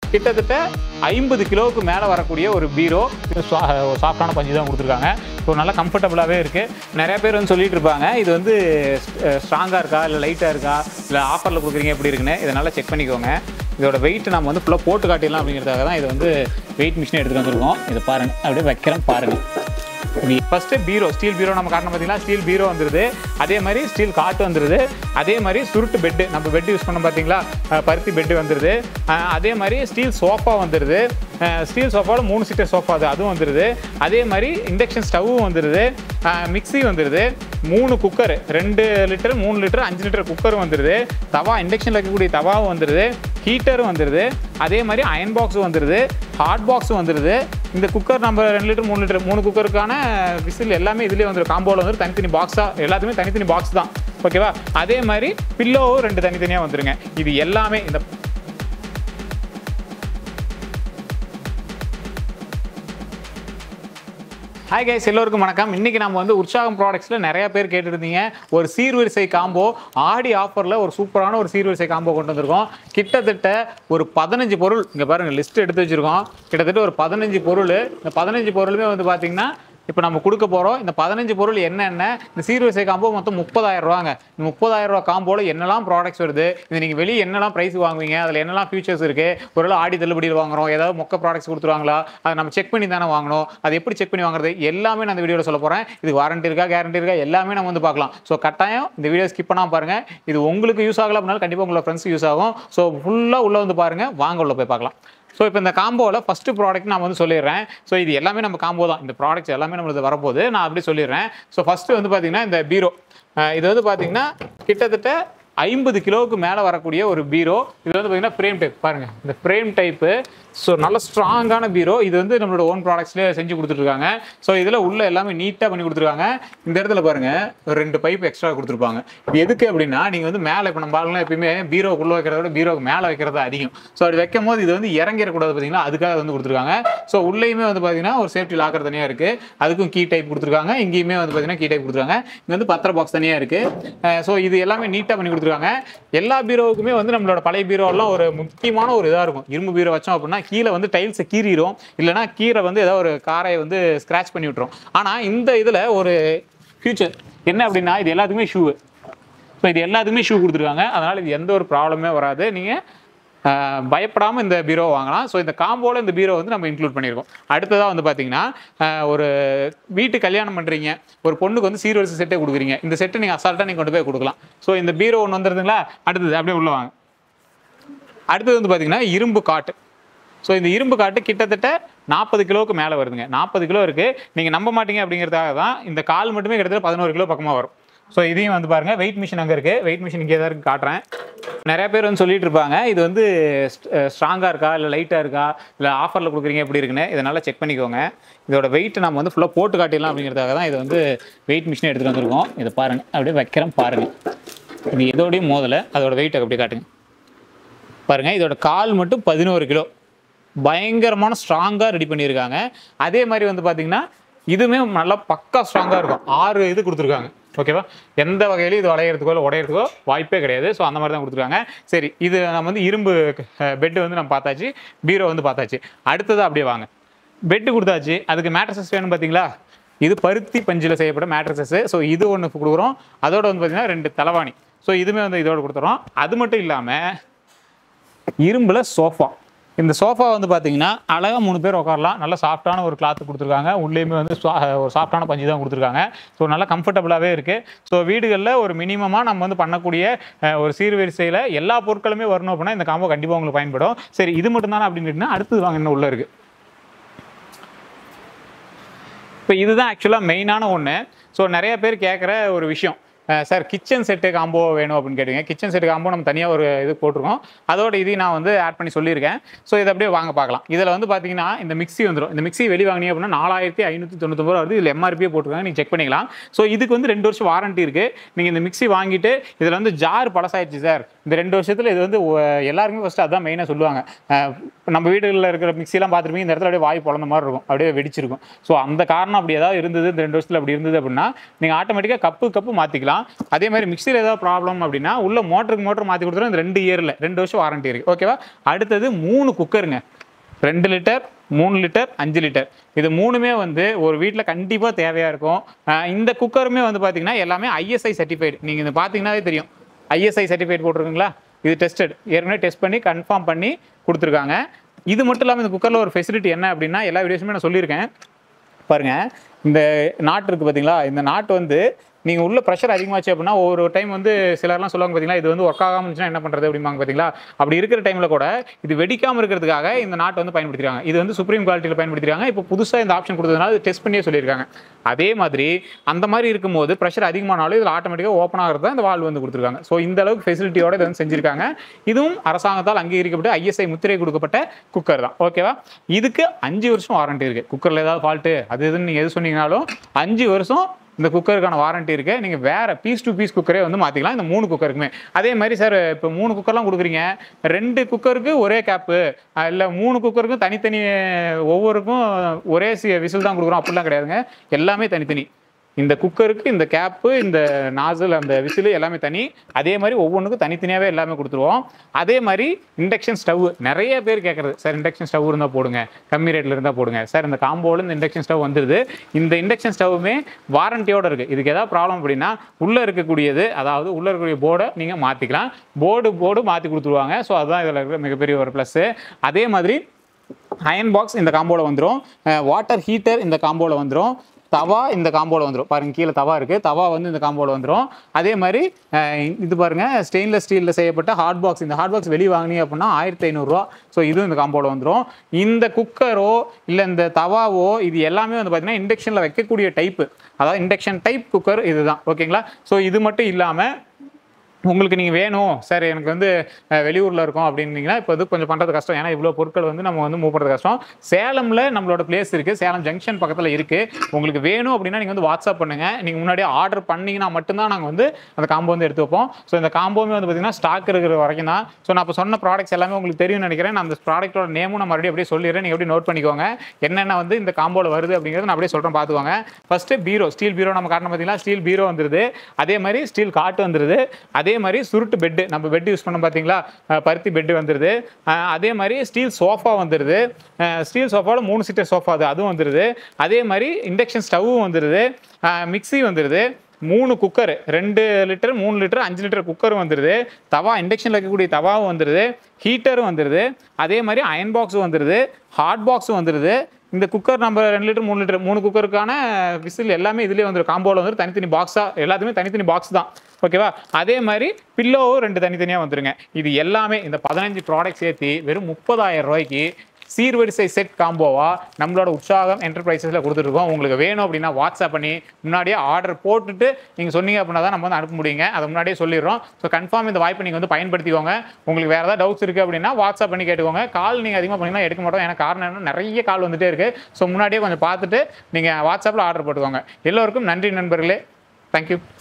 கிட்டத்தட்ட ஐம்பது கிலோவுக்கு மேலே வரக்கூடிய ஒரு பீரோ சாஃப்டான பஞ்சு தான் கொடுத்துருக்காங்க ஸோ நல்லா கம்ஃபர்டபுளாகவே இருக்குது நிறைய பேர் வந்து சொல்லிட்டு இருப்பாங்க இது வந்து ஸ்ட்ராங்காக இருக்கா இல்லை லைட்டாக இருக்கா இல்லை ஆஃபரில் கொடுக்குறீங்க எப்படி இருக்குன்னு இதை நல்லா செக் பண்ணிக்கோங்க இதோட வெயிட் நம்ம வந்து ஃபுல்லாக போட்டு காட்டிடலாம் அப்படிங்கிறதுக்காக தான் இது வந்து வெயிட் மிஷின் எடுத்துகிட்டு வந்திருக்கோம் இதை பாருங்கள் அப்படியே வைக்கிறேன் பாருங்கள் ஃபர்ஸ்ட் பீரோ ஸ்டீல் பீரோ நம்ம காட்டணும் பார்த்தீங்கன்னா ஸ்டீல் பீரோ வந்துருது அதே மாதிரி ஸ்டீல் காட்டு வந்துருது அதே மாதிரி சுருட்டு பெட்டு நம்ம பெட் யூஸ் பண்ணோம் பார்த்தீங்களா அஹ் பருத்தி பெட்டு வந்துருது அஹ் அதே மாதிரி ஸ்டீல் சோஃபா வந்துருது ஸ்டீல் சோஃபாவில் மூணு சீட்டர் சோஃபா அது அதுவும் வந்துருது அதே மாதிரி இண்டக்ஷன் ஸ்டவ்வும் வந்துருது மிக்ஸி வந்துருது மூணு குக்கர் ரெண்டு லிட்டர் மூணு லிட்டர் அஞ்சு லிட்டர் குக்கரும் வந்துருது தவா இண்டக்ஷனில் வைக்கக்கூடிய தவாவும் வந்துருது ஹீட்டரும் வந்துருது அதே மாதிரி அயன் பாக்ஸும் வந்துருது ஹாட் பாக்ஸும் வந்துருது இந்த குக்கர் நம்ம ரெண்டு லிட்டர் மூணு லிட்டர் மூணு குக்கருக்கான விசில் எல்லாமே இதுலேயே வந்துடும் காம்போவில் வந்து தனித்தனி பாக்ஸாக எல்லாத்துமே தனித்தனி பாக்ஸ் தான் ஓகேவா அதே மாதிரி பில்லோவும் ரெண்டு தனித்தனியாக வந்துருங்க இது எல்லாமே இந்த ஹாய் கைஸ் எல்லோருக்கும் வணக்கம் இன்னைக்கு நம்ம வந்து உற்சாகம் ப்ராடக்ட்ஸில் நிறைய பேர் கேட்டுருந்தீங்க ஒரு சீர்வரிசை காம்போ ஆடி ஆஃபரில் ஒரு சூப்பரான ஒரு சீர்வரிசை காம்போ கொண்டு வந்திருக்கோம் கிட்டத்தட்ட ஒரு பதினஞ்சு பொருள் இங்கே பாருங்க லிஸ்ட் எடுத்து வச்சிருக்கோம் கிட்டத்தட்ட ஒரு பதினஞ்சு பொருள் இந்த பதினஞ்சு பொருளுமே வந்து பார்த்தீங்கன்னா இப்போ நம்ம கொடுக்க போகிறோம் இந்த பதினஞ்சு பொருள் என்னென்ன இந்த சீர்வரிசை காம்போ மொத்தம் முப்பதாயிரம் ரூபாங்க இந்த முப்பதாயிரம் ரூபா காம்போவில் என்னெல்லாம் ப்ராடக்ட்ஸ் வருது இது நீங்கள் வெளியே என்னெல்லாம் ப்ரைஸ் வாங்குவீங்க அதில் என்னெல்லாம் ஃபீச்சர்ஸ் இருக்குது ஒரு ஆடி தள்ளுபடியில் வாங்குறோம் ஏதாவது மொக்க ப்ராடக்ட்ஸ் கொடுத்துருவாங்களா அதை நம்ம செக் பண்ணி தானே வாங்கணும் அது எப்படி செக் பண்ணி வாங்குறது எல்லாமே நான் இந்த வீடியோவில் சொல்ல போகிறேன் இது வாரண்டி இருக்கா கேரண்டி இருக்கா எல்லாமே நம்ம வந்து பார்க்கலாம் ஸோ கட்டாயம் இந்த வீடியோ ஸ்கிப் பண்ணாமல் பாருங்கள் இது உங்களுக்கு யூஸ் ஆகல அப்படின்னாலும் கண்டிப்பாக உங்களோட ஃப்ரெண்ட்ஸ் யூஸ் ஆகும் ஸோ ஃபுல்லாக உள்ளே வந்து பாருங்கள் வாங்க உள்ள போய் பார்க்கலாம் ஸோ இப்போ இந்த காம்போவில் ஃபஸ்ட்டு ப்ராடக்ட் நான் வந்து சொல்லிடுறேன் ஸோ இது எல்லாமே நம்ம காம்போ தான் இந்த ப்ராடக்ட்ஸ் எல்லாமே நம்மளுக்கு வரப்போகுது நான் அப்படி சொல்லிடுறேன் ஸோ ஃபஸ்ட்டு வந்து பார்த்தீங்கன்னா இந்த பீரோ இது வந்து பார்த்தீங்கன்னா கிட்டத்தட்ட ஐம்பது கிலோவுக்கு மேலே வரக்கூடிய ஒரு பீரோ இது வந்து பார்த்தீங்கன்னா ஃப்ரேம் டைப் பாருங்கள் இந்த ஃப்ரேம் டைப்பு ஸோ நல்ல ஸ்ட்ராங்கான பீரோ இது வந்து நம்மளோட ஓன் ப்ராடக்ட்ஸ்லேயே செஞ்சு கொடுத்துட்ருக்காங்க ஸோ இதில் உள்ள எல்லாமே நீட்டாக பண்ணி கொடுத்துருக்காங்க இந்த இடத்துல பாருங்கள் ஒரு ரெண்டு பைப் எக்ஸ்ட்ரா கொடுத்துருப்பாங்க இது எதுக்கு அப்படின்னா நீங்கள் வந்து மேலே இப்போ நம்ம ஆளுங்களாம் எப்பயுமே பீரோக்குள்ளே வைக்கிறத விட பீரோக்கு மேலே வைக்கிறது அதிகம் ஸோ அப்படி வைக்கும் போது இது வந்து இறங்கிடக்கூடாது பார்த்தீங்கன்னா அதுக்காக வந்து கொடுத்துருக்காங்க ஸோ உள்ளேயுமே வந்து பார்த்தீங்கன்னா ஒரு சேஃப்டி லாக்கர் தனியாக இருக்குது அதுக்கும் கீ டைப் கொடுத்துருக்காங்க இங்கேயுமே வந்து பார்த்தீங்கன்னா கீ டைப் கொடுத்துருக்காங்க இங்கே வந்து பத்திர பாக்ஸ் தனியாக இருக்குது ஸோ இது எல்லாமே நீட்டாக பண்ணி கொடுத்துருக்காங்க எல்லா பீரோவுக்குமே வந்து நம்மளோட பழைய பீரோலாம் ஒரு முக்கியமான ஒரு இதாக இருக்கும் இரும்பு பீரோ வச்சோம் அப்படின்னா கீழே வந்து டைல்ஸை கீறிடும் இல்லைனா கீரை வந்து ஏதோ ஒரு காரை வந்து ஸ்க்ராச் பண்ணி விட்டுரும் ஆனால் இந்த இதில் ஒரு ஃபியூச்சர் என்ன அப்படின்னா இது எல்லாத்துக்குமே ஷூ ஸோ இது எல்லாத்துக்குமே ஷூ கொடுத்துருக்காங்க அதனால் இது எந்த ஒரு ப்ராப்ளமே வராது நீங்கள் பயப்படாமல் இந்த பீரோ வாங்கலாம் ஸோ இந்த காம்போவில் இந்த பீரோ வந்து நம்ம இன்க்ளூட் பண்ணியிருக்கோம் அடுத்ததாக வந்து பார்த்தீங்கன்னா ஆஹ் ஒரு வீட்டு கல்யாணம் பண்ணுறீங்க ஒரு பொண்ணுக்கு வந்து சீர்வரிசை செட்டே கொடுக்குறீங்க இந்த செட்டை நீங்கள் அசால்ட்டாக நீங்கள் கொண்டு போய் கொடுக்கலாம் ஸோ இந்த பீரோ ஒன்று வந்துருதுங்களா அடுத்தது அப்படியே உள்ள வாங்க அடுத்தது வந்து பார்த்தீங்கன்னா இரும்பு காட்டு ஸோ இந்த இரும்பு காட்டு கிட்டத்தட்ட நாற்பது கிலோவுக்கு மேலே வருதுங்க நாற்பது கிலோ இருக்குது நீங்கள் நம்ப மாட்டீங்க அப்படிங்கிறதுக்காக தான் இந்த கால் மட்டுமே கிட்டத்தட்ட பதினோரு கிலோ பக்கமாக வரும் ஸோ இதையும் வந்து பாருங்கள் வெயிட் மிஷின் அங்கே இருக்குது வெயிட் மிஷின் இங்கே தான் இருக்கு காட்டுறேன் நிறைய பேர் வந்து சொல்லிட்டு இருப்பாங்க இது வந்து ஸ்ட்ராங்காக இருக்கா இல்லை லைட்டாக இருக்கா இல்லை ஆஃபரில் கொடுக்குறீங்க எப்படி இருக்குன்னு இதை நல்லா செக் பண்ணிக்கோங்க இதோட வெயிட் நம்ம வந்து ஃபுல்லாக போட்டு காட்டிடலாம் அப்படிங்கிறதுக்காக தான் இது வந்து வெயிட் மிஷின் எடுத்துகிட்டு வந்திருக்கோம் இதை பாருங்கள் அப்படியே வைக்கிறேன் பாருங்கள் இது எதோடையும் மோதலை அதோட வெயிட் அப்படியே காட்டுங்க பாருங்க இதோட கால் மட்டும் பதினோரு கிலோ பயங்கரமான ஸ்ட்ராங்காக ரெடி பண்ணியிருக்காங்க அதே மாதிரி வந்து பார்த்தீங்கன்னா இதுவுமே நல்லா பக்கா ஸ்ட்ராங்காக இருக்கும் ஆறு இது கொடுத்துருக்காங்க ஓகேவா எந்த வகையிலும் இது வளையிறதுக்கோ இல்லை உடையிறதுக்கோ வாய்ப்பே கிடையாது ஸோ அந்த மாதிரி தான் கொடுத்துருக்காங்க சரி இது நம்ம வந்து இரும்பு பெட்டு வந்து நம்ம பார்த்தாச்சு பீரோ வந்து பார்த்தாச்சு அடுத்தது அப்படியே வாங்க பெட்டு கொடுத்தாச்சு அதுக்கு மேட்ரஸஸ் வேணும் பார்த்தீங்களா இது பருத்தி பஞ்சில் செய்யப்பட்ட மேட்ரஸஸ் ஸோ இது ஒன்று கொடுக்குறோம் அதோட வந்து பார்த்தீங்கன்னா ரெண்டு தலைவாணி ஸோ இதுவுமே வந்து இதோட கொடுத்துறோம் அது மட்டும் இல்லாமல் இரும்பில் சோஃபா இந்த சோஃபா வந்து பார்த்தீங்கன்னா அழகாக மூணு பேர் உட்காரலாம் நல்ல சாஃப்டான ஒரு கிளாத் கொடுத்துருக்காங்க உள்ளேயுமே வந்து சா- ஒரு சாஃப்டான பஞ்சு தான் கொடுத்துருக்காங்க ஸோ நல்லா கம்ஃபர்டபுளாகவே இருக்குது ஸோ வீடுகளில் ஒரு மினிமமாக நம்ம வந்து பண்ணக்கூடிய அஹ், ஒரு சீர்வரிசையில் எல்லா பொருட்களுமே வரணும் அப்படின்னா இந்த காம்போ கண்டிப்பாக உங்களுக்கு பயன்படும் சரி இது மட்டும் தானே அப்படின்னு கேட்டிங்கன்னா அடுத்தது வாங்க என்ன உள்ளே இருக்குது இப்போ இதுதான் ஆக்சுவலாக மெயினான ஒன்று ஸோ நிறைய பேர் கேட்குற ஒரு விஷயம் சார் கிச்சன் செட்டு காம்போ வேணும் அப்படின்னு கேட்டீங்க கிச்சன் செட்டு காம்போ நம்ம தனியாக ஒரு இது போட்டிருக்கோம் அதோட இதையும் நான் வந்து ஆட் பண்ணி சொல்லியிருக்கேன் ஸோ இதை அப்படியே வாங்க பார்க்கலாம் இதில் வந்து பார்த்தீங்கன்னா இந்த மிக்ஸி வந்துடும் இந்த மிக்ஸி வெளி வாங்கினீங்க அப்படின்னா நாலாயிரத்தி ஐநூற்றி தொண்ணூத்தொம்பது ரூபா வருது இதில் எம்ஆர்பியே போட்டிருக்காங்க நீங்கள் செக் பண்ணிக்கலாம் ஸோ இதுக்கு வந்து ரெண்டு வருஷம் வாரண்டி இருக்குது நீங்கள் இந்த மிக்ஸி வாங்கிட்டு இதில் வந்து ஜார் பழசாயிடுச்சு சார் இந்த ரெண்டு வருஷத்தில் இது வந்து ஒ- எல்லாருமே ஃபஸ்ட்டு அதான் மெயினாக சொல்லுவாங்க அஹ் நம்ம வீடுகளில் இருக்கிற மிக்சிலாம் பார்த்துருப்பீங்க இந்த இடத்துல அப்படியே வாய் பிறந்த மாதிரி இருக்கும் அப்படியே வெடிச்சிருக்கும் ஸோ அந்த காரணம் அப்படி ஏதாவது இருந்தது இந்த ரெண்டு வருஷத்தில் அப்படி இருந்தது அப்படின்னா நீங்கள் ஆட்டோமேட்டிக்காக கப்பு கப்பு மாற்றிக்கலாம் அதே மாதிரி மிக்சியில் ஏதாவது ப்ராப்ளம் அப்படின்னா உள்ள மோட்டருக்கு மோட்டர் மாற்றி கொடுத்துரும் இந்த ரெண்டு இயரில் ரெண்டு வருஷம் வாரண்டி இருக்குது ஓகேவா அடுத்தது மூணு குக்கருங்க ரெண்டு லிட்டர் மூணு லிட்டர் அஞ்சு லிட்டர் இது மூணுமே வந்து ஒரு வீட்டில் கண்டிப்பாக தேவையாக இருக்கும் அஹ் இந்த குக்கருமே வந்து பார்த்தீங்கன்னா எல்லாமே ஐஎஸ்ஐ சர்டிஃபைடு நீங்கள் இது பார்த்தீங்கன்னாவே தெரியும் ஐஎஸ்ஐ சர்டிஃபைட் போட்டிருக்குங்களா இது டெஸ்டட் ஏற்கனவே டெஸ்ட் பண்ணி கன்ஃபார்ம் பண்ணி கொடுத்துருக்காங்க இது மட்டும் இல்லாமல் இந்த குக்கரில் ஒரு ஃபெசிலிட்டி என்ன அப்படின்னா எல்லா வீடியோஸுமே நான் சொல்லியிருக்கேன் பாருங்க இந்த நாட்டு இருக்குது பார்த்தீங்களா இந்த நாட்டு வந்து நீங்கள் உள்ள ப்ரெஷர் அதிகமாச்சு அப்படின்னா ஒவ்வொரு டைம் வந்து சிலர்லாம் சொல்லுவாங்க பார்த்தீங்களா இது வந்து ஒர்க் ஆகாமல் இருந்துச்சுன்னா என்ன பண்ணுறது அப்படிம்பாங்க பார்த்தீங்களா அப்படி இருக்கிற டைமில் கூட இது வெடிக்காமல் இருக்கிறதுக்காக இந்த நாட்டை வந்து பயன்படுத்திருக்காங்க இது வந்து சுப்ரீம் குவாலிட்டியில் பயன்படுத்திருக்காங்க இப்போ புதுசாக இந்த ஆப்ஷன் கொடுத்ததுனால இது டெஸ்ட் பண்ணியே சொல்லியிருக்காங்க அதே மாதிரி அந்த மாதிரி இருக்கும்போது ப்ரெஷர் அதிகமானாலும் இதில் ஆட்டோமேட்டிக்காக ஓப்பன் ஆகிறது தான் இந்த வால்வு வந்து கொடுத்துருக்காங்க ஸோ இந்த அளவுக்கு ஃபெசிலிட்டியோட இதை வந்து செஞ்சிருக்காங்க இதுவும் அரசாங்கத்தால் அங்கீகரிக்கப்பட்டு ஐஎஸ்ஐ முத்திரை கொடுக்கப்பட்ட குக்கர் தான் ஓகேவா இதுக்கு அஞ்சு வருஷம் வாரண்டி இருக்குது குக்கரில் ஏதாவது ஃபால்ட்டு அது இதுன்னு நீங்கள் எது சொன்னீங்கனாலும் அஞ்சு வருஷம் இந்த குக்கருக்கான வாரண்டி இருக்கு நீங்கள் வேற பீஸ் டு பீஸ் குக்கரே வந்து மாற்றிக்கலாம் இந்த மூணு குக்கருக்குமே அதே மாதிரி சார் இப்போ மூணு குக்கர்லாம் கொடுக்குறீங்க ரெண்டு குக்கருக்கு ஒரே கேப்பு இல்லை மூணு குக்கருக்கும் தனித்தனி ஒவ்வொருக்கும் ஒரே விசில் தான் கொடுக்குறோம் அப்படிலாம் கிடையாதுங்க எல்லாமே தனித்தனி இந்த குக்கருக்கு இந்த கேப்பு இந்த நாசல் அந்த விசில் எல்லாமே தனி அதே மாதிரி ஒவ்வொன்றுக்கும் தனித்தனியாகவே எல்லாமே கொடுத்துருவோம் அதே மாதிரி இண்டக்ஷன் ஸ்டவ் நிறைய பேர் கேட்குறது சார் இண்டக்ஷன் ஸ்டவ் இருந்தால் போடுங்க கம்மி ரேட்டில் இருந்தால் போடுங்க சார் இந்த காம்போவில் இந்த இண்டக்ஷன் ஸ்டவ் வந்துடுது இந்த இண்டக்ஷன் ஸ்டவ்வுமே வாரண்டியோட இருக்குது இதுக்கு ஏதாவது ப்ராப்ளம் அப்படின்னா உள்ளே இருக்கக்கூடியது அதாவது உள்ளே இருக்கக்கூடிய போர்டை நீங்கள் மாற்றிக்கலாம் போர்டு போர்டு மாற்றி கொடுத்துருவாங்க ஸோ அதுதான் இதில் இருக்கிற மிகப்பெரிய ஒரு ப்ளஸ்ஸு அதே மாதிரி அயன் பாக்ஸ் இந்த காம்போவில் வந்துடும் வாட்டர் ஹீட்டர் இந்த காம்போவில் வந்துடும் தவா இந்த காம்போவில் வந்துடும் பாருங்க கீழே தவா இருக்குது தவா வந்து இந்த காம்போவில் வந்துடும் அதே மாதிரி அஹ், இது பாருங்க ஸ்டெயின்லெஸ் ஸ்டீலில் செய்யப்பட்ட ஹாட் பாக்ஸ் இந்த ஹாட் பாக்ஸ் வெளியே வாங்கினீங்க அப்படின்னா ஆயிரத்தி ஐநூறுரூவா ஸோ இதுவும் இந்த காம்போவில் வந்துடும் இந்த குக்கரோ இல்லை இந்த தவாவோ இது எல்லாமே வந்து பார்த்தீங்கன்னா இண்டக்ஷனில் வைக்கக்கூடிய டைப்பு அதாவது இண்டக்ஷன் டைப் குக்கர் இதுதான் ஓகேங்களா ஸோ இது மட்டும் இல்லாமல் உங்களுக்கு நீங்கள் வேணும் சார் எனக்கு வந்து அஹ், வெளியூரில் இருக்கோம் அப்படின்னீங்கன்னா இப்போ இது கொஞ்சம் பண்ணுறது கஷ்டம் ஏன்னா இவ்வளோ பொருட்கள் வந்து நம்ம வந்து மூவ் பண்ணுறது கஷ்டம் சேலமில் நம்மளோட பிளேஸ் இருக்குது சேலம் ஜங்ஷன் பக்கத்தில் இருக்குது உங்களுக்கு வேணும் அப்படின்னா நீங்கள் வந்து வாட்ஸ்அப் பண்ணுங்கள் நீங்கள் முன்னாடியே ஆர்டர் பண்ணீங்கன்னா மட்டும்தான் நாங்கள் வந்து அந்த காம்போ வந்து எடுத்து வைப்போம் ஸோ இந்த காம்போமே வந்து பார்த்தீங்கன்னா ஸ்டாக் இருக்கிற வரைக்கும் தான் ஸோ நான் இப்போ சொன்ன ப்ராடக்ட்ஸ் எல்லாமே உங்களுக்கு தெரியும்னு நினைக்கிறேன் நான் அந்த ப்ராடக்ட்டோட நேமும் நான் மறுபடியும் அப்படியே சொல்லிடுறேன் நீங்கள் எப்படி நோட் பண்ணிக்கோங்க என்னென்ன வந்து இந்த காம்போவில் வருது அப்படிங்கிறத நான் அப்படியே சொல்கிறேன் பார்த்துக்கோங்க ஃபஸ்ட்டு பீரோ ஸ்டீல் பீரோ நம்ம காட்டணும் பார்த்தீங்களா ஸ்டீல் பீரோ வந்துருது அதே மாதிரி ஸ்டீல் காட்டு வந்துருது அதே மாதிரி சுருட்டு பெட்டு நம்ம பெட் யூஸ் பண்ணோம் பார்த்தீங்களா அஹ் பருத்தி பெட்டு வந்துருது அஹ் அதே மாதிரி ஸ்டீல் சோஃபா வந்துருது ஸ்டீல் சோஃபாவில் மூணு சீட்டர் சோஃபா அது அதுவும் வந்துருது அதே மாதிரி இண்டக்ஷன் ஸ்டவ்வும் வந்துருது மிக்ஸி வந்துருது மூணு குக்கர் ரெண்டு லிட்டர் மூணு லிட்டர் அஞ்சு லிட்டர் குக்கரும் வந்துருது தவா இண்டக்ஷனில் வைக்கக்கூடிய தவாவும் வந்துருது ஹீட்டரும் வந்துருது அதே மாதிரி அயன் பாக்ஸும் வந்துருது ஹாட் பாக்ஸும் வந்துருது இந்த குக்கர் நம்ம ரெண்டு லிட்டர் மூணு லிட்டர் மூணு குக்கருக்கான விசில் எல்லாமே இதுலேயே வந்துடும் காம்போவில் வந்து தனித்தனி பாக்ஸாக எல்லாத்துமே தனித்தனி பாக்ஸ் தான் ஓகேவா அதே மாதிரி பில்லோவும் ரெண்டு தனித்தனியாக வந்துருங்க இது எல்லாமே இந்த பதினஞ்சு ப்ராடக்ட் சேர்த்து வெறும் முப்பதாயிரம் ரூபாய்க்கு சீர்வரிசை செட் காம்போவா நம்மளோட உற்சாகம் என்டர்பிரைசஸில் கொடுத்துருக்கோம் உங்களுக்கு வேணும் அப்படின்னா வாட்ஸ்அப் பண்ணி முன்னாடியே ஆர்டர் போட்டுட்டு நீங்கள் சொன்னீங்க அப்படின்னா தான் நம்ம வந்து அனுப்ப முடியுங்க அதை முன்னாடியே சொல்லிடுறோம் ஸோ கன்ஃபார்ம் இந்த வாய்ப்பை நீங்கள் வந்து பயன்படுத்திக்கோங்க உங்களுக்கு வேறு ஏதாவது டவுட்ஸ் இருக்குது அப்படின்னா வாட்ஸ்அப் பண்ணி கேட்டுக்கோங்க கால் நீங்கள் அதிகமாக பண்ணிங்கன்னா எடுக்க மாட்டோம் ஏன்னா காரணம் என்ன நிறைய கால் வந்துட்டே இருக்குது ஸோ முன்னாடியே கொஞ்சம் பார்த்துட்டு நீங்கள் வாட்ஸ்அப்பில் ஆர்டர் போட்டுக்கோங்க எல்லோருக்கும் நன்றி நண்பர்களே தேங்க்யூ